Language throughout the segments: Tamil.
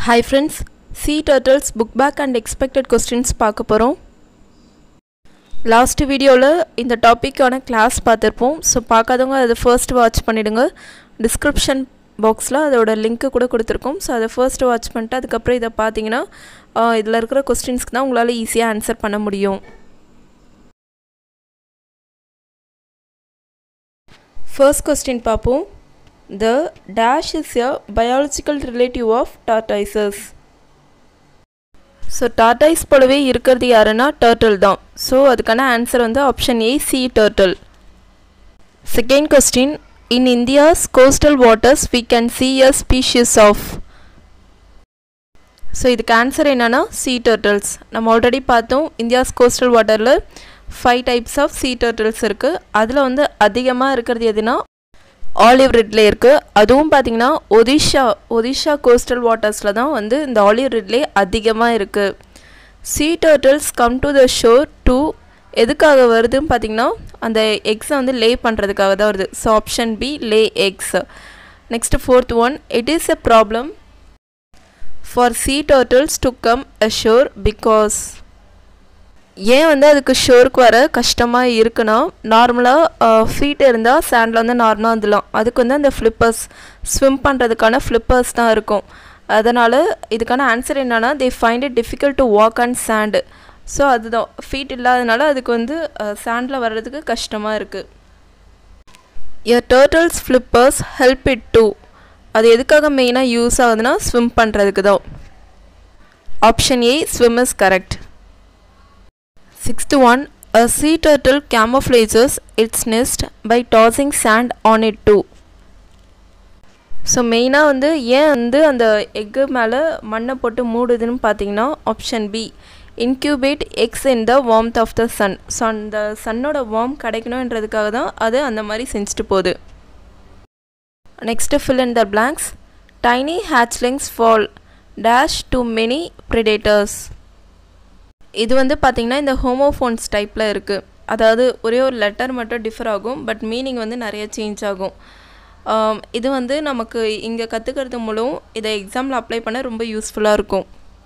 Hi friends sea turtles book back and expected questions பார்க்க போகிறோம் லாஸ்ட் வீடியோவில் இந்த டாப்பிக்கான கிளாஸ் பார்த்துருப்போம் ஸோ பார்க்காதவங்க அதை ஃபர்ஸ்ட் வாட்ச் பண்ணிவிடுங்க டிஸ்கிரிப்ஷன் பாக்ஸில் அதோட லிங்க்கு கூட கொடுத்துருக்கோம் ஸோ அதை ஃபர்ஸ்ட் வாட்ச் பண்ணிட்டு அதுக்கப்புறம் இதை பார்த்தீங்கன்னா இதில் இருக்கிற கொஸ்டின்ஸ்க்கு தான் உங்களால் ஈஸியாக ஆன்சர் பண்ண முடியும் ஃபர்ஸ்ட் கொஸ்டின் பார்ப்போம் the dash is a biological relative of tortoises so tortoise போலவே இருக்கிறது யாருன்னா டர்ட்டில் தான் ஸோ அதுக்கான ஆன்சர் வந்து option A sea turtle second question in India's coastal waters we can see a species of so இதுக்கு ஆன்சர் என்னென்னா சி டர்ட்டில்ஸ் நம்ம ஆல்ரெடி பார்த்தோம் இந்தியாஸ் கோஸ்டல் வாட்டரில் five types of sea turtles இருக்குது அதில் வந்து அதிகமாக இருக்கிறது எதுனா ஆலிவ் ரெட்லே இருக்குது அதுவும் பார்த்திங்கன்னா ஒடிஷா ஒடிஷா கோஸ்டல் வாட்டர்ஸில் தான் வந்து இந்த ஆலிவ் ரெட்லே அதிகமாக இருக்குது sea turtles come to the shore to எதுக்காக வருதுன்னு பார்த்திங்கன்னா அந்த எக்ஸை வந்து லே பண்ணுறதுக்காக தான் வருது so option B lay eggs next fourth one it is a problem for sea turtles to come ashore because ஏன் வந்து அதுக்கு ஷோருக்கு வர கஷ்டமாக இருக்குன்னா நார்மலாக ஃபீட் இருந்தால் சேண்டில் வந்து நார்மலாக வந்துடலாம் அதுக்கு வந்து அந்த ஃப்ளிப்பர்ஸ் ஸ்விம் பண்ணுறதுக்கான ஃப்ளிப்பர்ஸ் தான் இருக்கும் அதனால் இதுக்கான ஆன்சர் என்னென்னா they find it difficult to walk and sand so அதுதான் ஃபீட் இல்லாதனால அதுக்கு வந்து சேண்டில் வர்றதுக்கு கஷ்டமாக இருக்குது a turtle's flippers help it to அது எதுக்காக மெயினாக யூஸ் ஆகுதுன்னா ஸ்விம் பண்ணுறதுக்கு தான் option A swim is correct Sixth one, a sea turtle camouflages its nest by tossing sand on it too. So மெயினாக வந்து ஏன் வந்து அந்த எக்கு மேலே மண்ணை போட்டு மூடுதுன்னு பார்த்தீங்கன்னா option B incubate eggs in the warmth of the sun so அந்த சன்னோட வார்ம் கிடைக்கணுன்றதுக்காக தான் அது அந்த மாதிரி செஞ்சுட்டு போகுது next fill in the blanks tiny hatchlings fall dash to many predators இது வந்து பார்த்திங்கன்னா இந்த ஹோமோஃபோன்ஸ் டைப்பில் இருக்குது அதாவது ஒரே ஒரு லெட்டர் மட்டும் டிஃபர் ஆகும் பட் மீனிங் வந்து நிறைய சேஞ்ச் ஆகும் இது வந்து நமக்கு இங்கே கற்றுக்கிறது மூலம் இதை எக்ஸாமில் அப்ளை பண்ண ரொம்ப யூஸ்ஃபுல்லாக இருக்கும்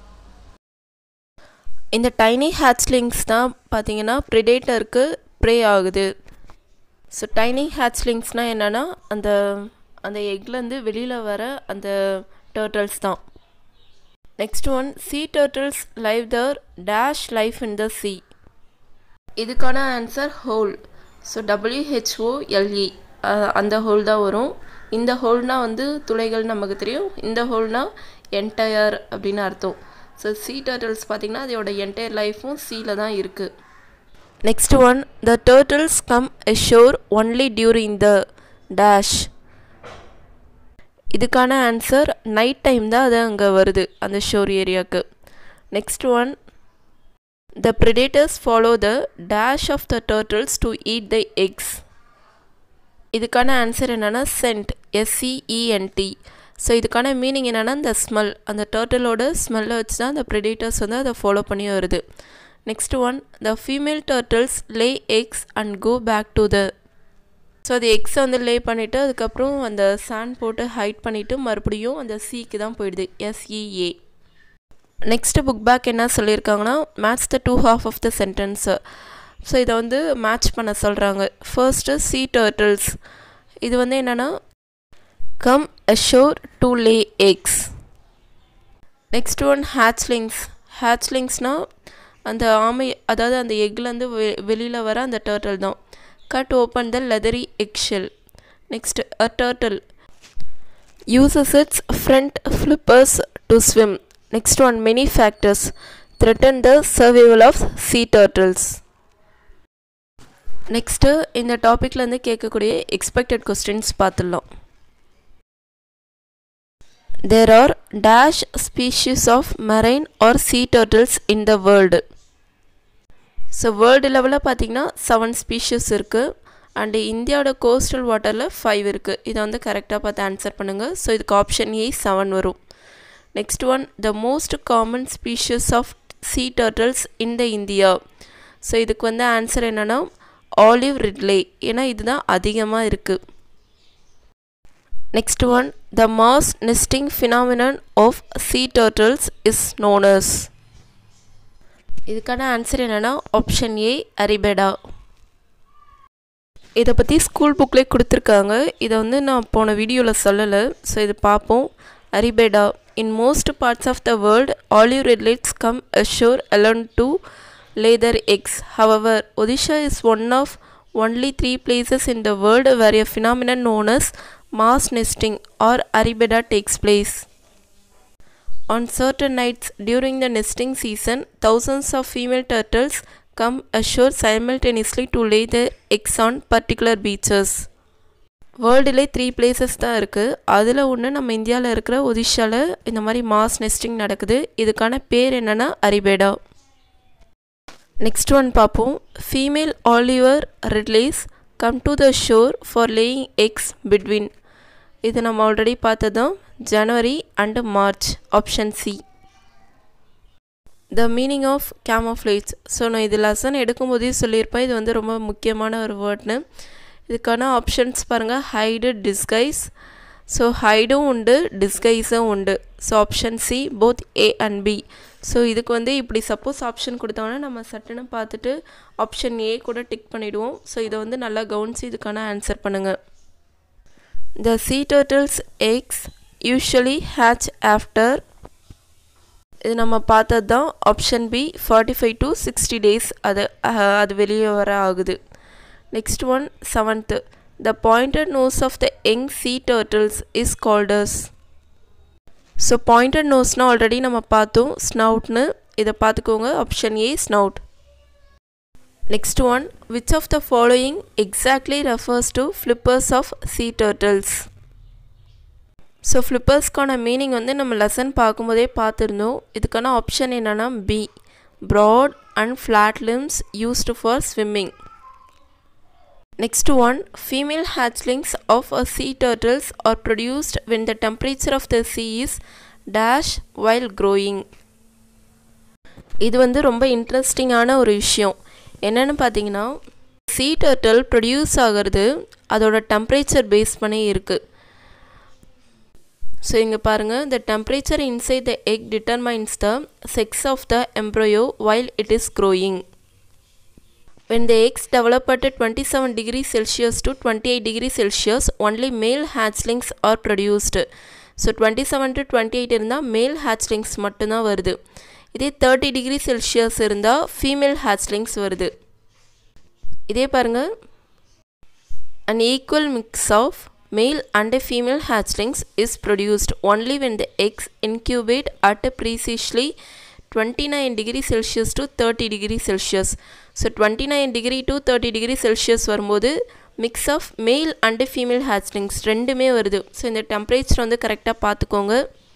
இந்த டைனி ஹேட்ச்லிங்ஸ் தான் பார்த்திங்கன்னா ப்ரிடேட்டருக்கு ப்ரே ஆகுது ஸோ டைனி ஹேட்ச்லிங்ஸ்னால் என்னென்னா அந்த அந்த எக்லேருந்து வெளியில் வர அந்த டேர்ட்டல்ஸ் தான் next one sea turtles live their dash life in the sea இதுக்கான ஆன்சர் ஹோல் ஸோ டபிள்யூஹெச்ஓஎல்இ அந்த ஹோல் தான் வரும் இந்த ஹோல்னால் வந்து துளைகள் நமக்கு தெரியும் இந்த ஹோல்னால் என்டையர் அப்படின்னு அர்த்தம் ஸோ சீ டர்ட்டில்ஸ் பார்த்திங்கன்னா அதோட என்டையர் லைஃப்பும் சீல தான் இருக்குது next one the turtles come ashore only during the dash இதுக்கான ஆன்சர் நைட் டைம் தான் அது அங்கே வருது அந்த ஷோர் ஏரியாவுக்கு next one the predators follow the dash of the turtles to eat the eggs இதுக்கான ஆன்சர் என்னென்னா சென்ட் எஸ்சிஇஎன்டி ஸோ இதுக்கான மீனிங் என்னென்னா இந்த ஸ்மெல் அந்த டர்ட்டிலோட ஸ்மெல்லை வச்சு தான் அந்த ப்ரிடேட்டர்ஸ் வந்து அதை ஃபாலோ பண்ணி வருது next one the female turtles lay eggs and go back to the so அது எக்ஸை வந்து லே பண்ணிவிட்டு அதுக்கப்புறம் அந்த சாண்ட் போட்டு ஹைட் பண்ணிவிட்டு மறுபடியும் அந்த சிக்கு தான் போயிடுது எஸ்இஏ நெக்ஸ்ட்டு புக் பேக் என்ன சொல்லியிருக்காங்கன்னா match the two half of the sentence so இதை வந்து மேட்ச் பண்ண சொல்கிறாங்க ஃபர்ஸ்ட்டு சி டர்ட்டில்ஸ் இது வந்து என்னென்னா come ashore to lay eggs next one hatchlings ஹேச்லிங்ஸ்னால் அந்த ஆமை அதாவது அந்த எக்லேருந்து வெ வெளியில் வர அந்த டர்ட்டில் தான் cut open the leathery eggshell. Next, a turtle uses its front flippers to swim. Next one, many factors threaten the survival of sea turtles. Next இந்த டாப்பிக்லேருந்து கேட்கக்கூடிய எக்ஸ்பெக்டட் கொஸ்டின்ஸ் பார்த்துடலாம் there are dash species of marine or sea turtles in the world so world லெவலில் பார்த்திங்கன்னா செவன் ஸ்பீஷஸ் இருக்குது அண்டு இந்தியாவோட கோஸ்டல் வாட்டரில் ஃபைவ் இருக்குது இதை வந்து கரெக்டாக பார்த்து ஆன்சர் பண்ணுங்கள் ஸோ இதுக்கு ஆப்ஷன் ஏ செவன் வரும் next one the most common species of sea turtles in the India so இதுக்கு வந்து ஆன்சர் என்னென்னா ஆலிவ் ரிட்லே ஏன்னா இதுதான் அதிகமாக இருக்குது next one The mass nesting phenomenon of sea turtles is known as இதுக்கான ஆன்சர் என்னென்னா ஆப்ஷன் ஏ அரிபெடா இதை பற்றி ஸ்கூல் புக்லேயே கொடுத்துருக்காங்க இதை வந்து நான் போன வீடியோவில் சொல்லலை ஸோ இது பார்ப்போம் arribada in most parts of the world olive ridleys come ashore alone to lay their eggs however Odisha is one of only three places in the world where a phenomenon known as mass nesting or aribeda takes place. On certain nights during the nesting season, thousands of female turtles come ashore simultaneously to lay their eggs on particular beaches. வேர்ல்டுலே த்ரீ பிளேசஸ் தான் இருக்குது அதில் ஒன்று நம்ம இந்தியாவில் இருக்கிற ஒடிஷாவில் இந்த மாதிரி மாஸ் நெஸ்டிங் நடக்குது இதுக்கான பேர் என்னென்னா அரிபேடா நெக்ஸ்ட் ஒன் பார்ப்போம் female olive ridleys come to the shore for laying eggs between இது நம்ம ஆல்ரெடி பார்த்ததும் January and March option C the meaning of camouflage so நான் இது லெசன் எடுக்கும்போதே சொல்லியிருப்பேன் இது வந்து ரொம்ப முக்கியமான ஒரு வேர்ட்னு இதுக்கான ஆப்ஷன்ஸ் பாருங்கள் ஹைடு டிஸ்கைஸ் ஸோ ஹைடும் உண்டு டிஸ்கைஸும் உண்டு so option C both A and B so இதுக்கு வந்து இப்படி சப்போஸ் ஆப்ஷன் கொடுத்தோன்னா நம்ம சட்டுன்னு பார்த்துட்டு ஆப்ஷன் ஏ கூட டிக் பண்ணிவிடுவோம் ஸோ இதை வந்து நல்லா கவனித்து இதுக்கான ஆன்சர் பண்ணுங்கள் the sea turtles eggs usually hatch after இது நம்ம பார்த்தது தான் option B forty five to sixty days அது அது வெளியே வர ஆகுது next one seventh the pointed nose of the young sea turtles is called as so pointed நோஸ்னால் ஆல்ரெடி நம்ம பார்த்தோம் ஸ்னவுட்னு இதை பார்த்துக்கோங்க option A snout next one which of the following exactly refers to flippers of sea turtles so ஃப்ளிப்பர்ஸ்க்கான மீனிங் வந்து நம்ம லெசன் பார்க்கும்போதே பார்த்துருந்தோம் இதுக்கான ஆப்ஷன் என்னென்னா B broad and flat limbs used for swimming Next one, female hatchlings of a sea turtles are produced when the temperature of the sea is dash while growing. இது வந்து ரொம்ப இன்ட்ரெஸ்டிங்கான ஒரு விஷயம் என்னென்னு பார்த்தீங்கன்னா சீ டர்ட்டில் ப்ரொடியூஸ் ஆகிறது அதோட டெம்பரேச்சர் பேஸ் பண்ணி இருக்குது ஸோ இங்கே பாருங்கள் the temperature inside the egg determines the sex of the embryo while it is growing When the eggs develop at 27 degrees Celsius to 28 degrees Celsius, only male hatchlings are produced. So twenty seven to twenty eight இருந்தால் மேல் ஹேச்லிங்ஸ் மட்டும்தான் வருது இதே தேர்ட்டி டிகிரி செல்சியஸ் இருந்தால் ஃபீமேல் ஹேச்லிங்ஸ் வருது இதே பாருங்கள் an equal mix of male and female hatchlings is produced only when the eggs incubate at precisely twenty nine degree Celsius to thirty degree Celsius so twenty nine degree to thirty degree Celsius வரும்போது mix of male and female hatchlings ரெண்டுமே வருது ஸோ இந்த டெம்பரேச்சர் வந்து கரெக்டாக பார்த்துக்கோங்க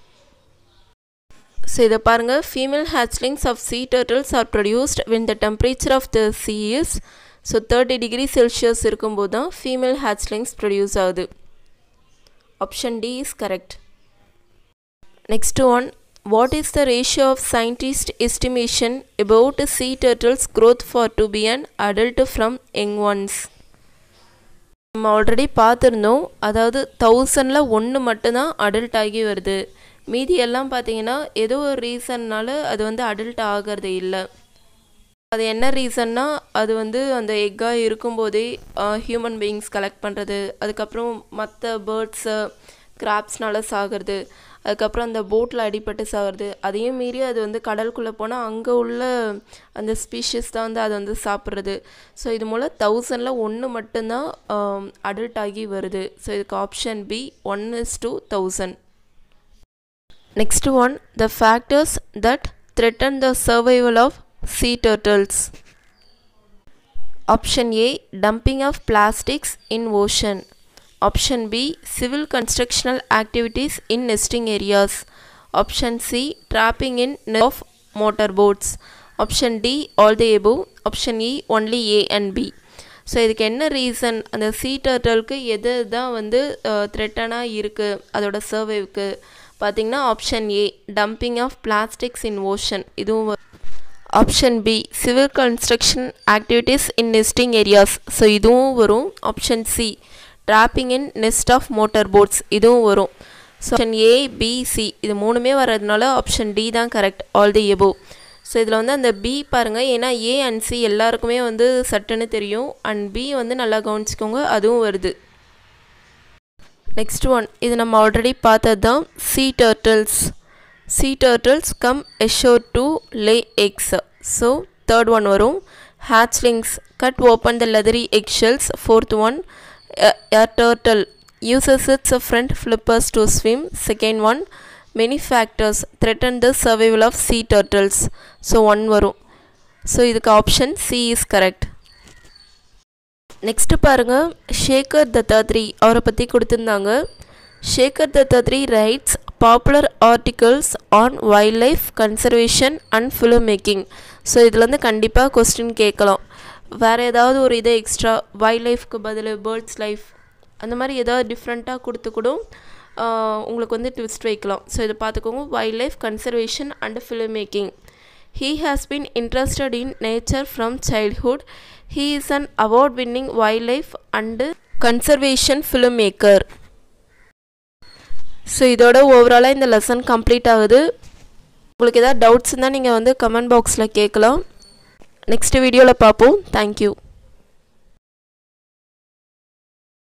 ஸோ இதை பாருங்கள் female hatchlings of sea turtles are produced when the temperature of the sea is so thirty degree Celsius இருக்கும்போது தான் ஃபீமேல் ஹேச்லிங்ஸ் ப்ரொடியூஸ் ஆகுது option D is correct next one what is the ratio of scientist estimation about sea turtles growth for to be an adult from young ones நம்ம ஆல்ரெடி பார்த்துருந்தோம் அதாவது தௌசண்டில் ஒன்று மட்டும்தான் அடல்ட் ஆகி வருது மீதி எல்லாம் பார்த்தீங்கன்னா ஏதோ ஒரு ரீசன்னால் அது வந்து அடல்ட் ஆகிறது இல்லை அது என்ன ரீசன்னா அது வந்து அந்த எக்காக இருக்கும்போதே ஹியூமன் பீயிங்ஸ் கலெக்ட் பண்ணுறது அதுக்கப்புறம் மற்ற பேர்ட்ஸு கிராப்ஸ்னால சாகிறது அதுக்கப்புறம் அந்த போட்டில் அடிபட்டு சாகிறது அதையும் மீறி அது வந்து கடலுக்குள்ளே போனால் அங்கே உள்ள அந்த ஸ்பீஷிஸ் தான் வந்து அதை வந்து சாப்பிட்றது ஸோ இது மூலம் தௌசண்டில் ஒன்று மட்டும்தான் அடல்ட் ஆகி வருது ஸோ இதுக்கு option B one is two thousand next one the factors that threaten the survival of sea turtles. Option A Dumping of plastics in ocean. Option B Civil constructional activities in nesting areas. Option C Trapping in net of motorboats. Option D all the above. Option E only A and B. So இதுக்கு என்ன ரீசன் அந்த சீ டர்ட்டலுக்கு எது தான் வந்து த்ரெட்டனாக இருக்குது அதோட சர்வைவுக்கு பார்த்தீங்கன்னா option A dumping of plastics in ocean இதுவும் option B civil construction activities in nesting areas so இதுவும் வரும் option C trapping in nest of motor boats இதுவும் வரும் so option A B C இது மூணுமே வர்றதுனால ஆப்ஷன் டி தான் correct all the above so இதில் வந்து அந்த பி பாருங்கள் ஏன்னா ஏ அண்ட் சி எல்லாருக்குமே வந்து சட்டுன்னு தெரியும் அண்ட் பி வந்து நல்லா கவனிச்சிக்கோங்க அதுவும் வருது நெக்ஸ்ட் ஒன் இது நம்ம ஆல்ரெடி பார்த்தது தான் sea turtles sea turtles come ashore to lay eggs so third one வரும் hatchlings cut open the leathery eggshells fourth one a, a turtle uses its front flippers to swim second one many factors threaten the survival of sea turtles so one வரும் ஸோ இதுக்கு option C is correct next பாருங்கள் ஷேகர் தத்தாத்ரி அவரை பற்றி கொடுத்துருந்தாங்க Shekar Dattatri writes popular articles on wild life conservation and film making so இதில் வந்து கண்டிப்பாக கொஸ்டின் கேட்கலாம் வேறு ஏதாவது ஒரு இதை எக்ஸ்ட்ரா வைல்ட் லைஃப்க்கு பதில் பேர்ட்ஸ் லைஃப் அந்த மாதிரி ஏதாவது டிஃப்ரெண்ட்டாக கொடுத்து கூட உங்களுக்கு வந்து ட்விஸ்ட் வைக்கலாம் ஸோ இதை பார்த்துக்கோங்க wild life conservation and film making he has been interested in nature from childhood he is an award winning wild life and conservation film maker so இதோட ஓவராலாக இந்த லெசன் கம்ப்ளீட் ஆகுது உங்களுக்கு ஏதாவது டவுட்ஸ் இருந்தால் நீங்கள் வந்து கமெண்ட் பாக்ஸில் கேட்கலாம் நெக்ஸ்ட் வீடியோவில் பார்ப்போம் தேங்க்யூ